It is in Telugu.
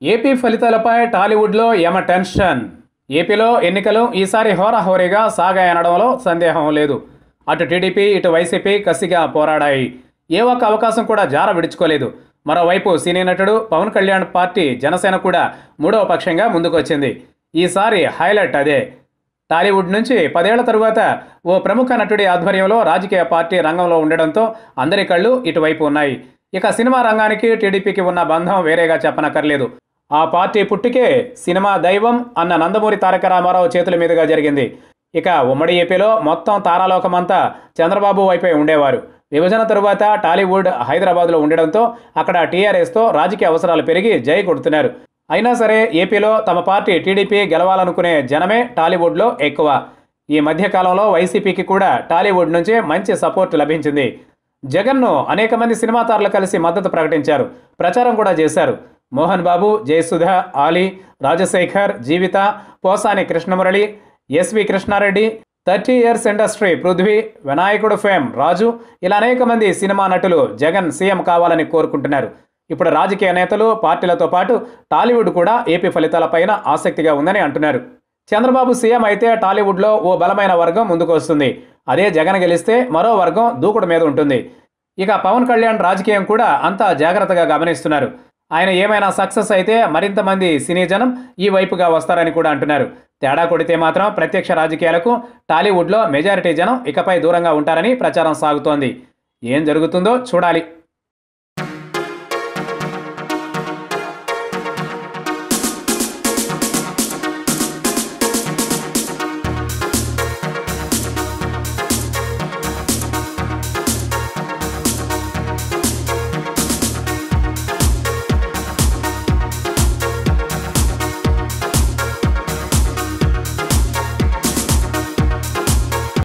ఏపీ ఫలితాలపై టాలీవుడ్లో యమ టెన్షన్ ఏపీలో ఎన్నికలు ఈసారి హోరాహోరీగా సాగాయనడంలో సందేహం లేదు అటు టీడీపీ ఇటు వైసీపీ కసిగా పోరాడాయి ఏ ఒక్క అవకాశం కూడా జార విడుచుకోలేదు మరోవైపు సినీ నటుడు పవన్ కళ్యాణ్ పార్టీ జనసేన కూడా మూడవ పక్షంగా ముందుకొచ్చింది ఈసారి హైలైట్ అదే టాలీవుడ్ నుంచి పదేళ్ల తరువాత ఓ ప్రముఖ నటుడి ఆధ్వర్యంలో రాజకీయ పార్టీ రంగంలో ఉండడంతో అందరి కళ్ళు ఇటువైపు ఉన్నాయి ఇక సినిమా రంగానికి టీడీపీకి ఉన్న బంధం వేరేగా చెప్పనక్కర్లేదు ఆ పార్టీ పుట్టికే సినిమా దైవం అన్న నందమూరి తారక రామారావు చేతుల మీదుగా జరిగింది ఇక ఉమ్మడి ఏపీలో మొత్తం తారాలోకమంతా చంద్రబాబు వైపే ఉండేవారు విభజన తరువాత టాలీవుడ్ హైదరాబాద్లో ఉండడంతో అక్కడ టీఆర్ఎస్తో రాజకీయ అవసరాలు పెరిగి జై కొడుతున్నారు అయినా సరే ఏపీలో తమ పార్టీ టీడీపీ గెలవాలనుకునే జనమే టాలీవుడ్లో ఎక్కువ ఈ మధ్యకాలంలో వైసీపీకి కూడా టాలీవుడ్ నుంచే మంచి సపోర్ట్ లభించింది జగన్ను అనేక మంది సినిమా తారలు కలిసి మద్దతు ప్రకటించారు ప్రచారం కూడా చేశారు Mohan Babu Jayasudha Ali Rajasekhar Jeevitha Posani Krishnamurali SV Krishna Reddy thirty years industry Prithvi Vinayakudu fame రాజు ఇలా అనేక మంది సినిమా నటులు జగన్ సీఎం కావాలని కోరుకుంటున్నారు ఇప్పుడు రాజకీయ నేతలు పార్టీలతో పాటు టాలీవుడ్ కూడా ఏపీ ఫలితాలపైన ఆసక్తిగా ఉందని అంటున్నారు చంద్రబాబు సీఎం అయితే టాలీవుడ్లో ఓ బలమైన వర్గం ముందుకు వస్తుంది అదే జగన్ గెలిస్తే మరో వర్గం దూకుడు మీద ఉంటుంది ఇక పవన్ కళ్యాణ్ రాజకీయం కూడా అంతా జాగ్రత్తగా గమనిస్తున్నారు ఆయన ఏమైనా సక్సెస్ అయితే మరింత మంది సినీ జనం ఈ వైపుగా వస్తారని కూడా అంటున్నారు తేడా కొడితే మాత్రం ప్రత్యక్ష రాజకీయాలకు టాలీవుడ్లో మెజారిటీ జనం ఇకపై దూరంగా ఉంటారని ప్రచారం సాగుతోంది ఏం జరుగుతుందో చూడాలి